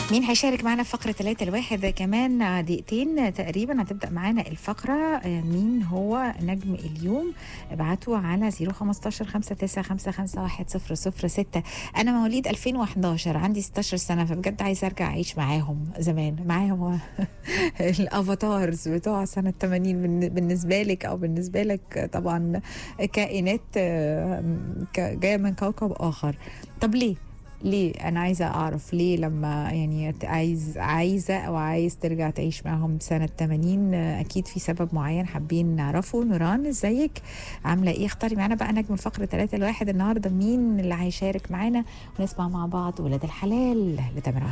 مين هيشارك معنا في فقرة ثلاثة الواحد كمان دقيقتين تقريبا هتبدأ معانا الفقرة مين هو نجم اليوم ابعتوا على 015 5955100 6 أنا مواليد 2011 عندي 16 سنة فبجد عايزة أرجع أعيش معاهم زمان معاهم الأفاتارز بتوع سنة 80 بالنسبة لك أو بالنسبة لك طبعا كائنات جاية من كوكب آخر طب ليه؟ ليه انا عايزه اعرف ليه لما يعني عايز عايزه او عايز ترجع تعيش معاهم سنه 80 اكيد في سبب معين حابين نعرفه نوران ازيك عامله ايه اختاري معانا بقى نجم الفقره 3 الواحد النهارده مين اللي هيشارك معانا ونسمع مع بعض ولاد الحلال لتامر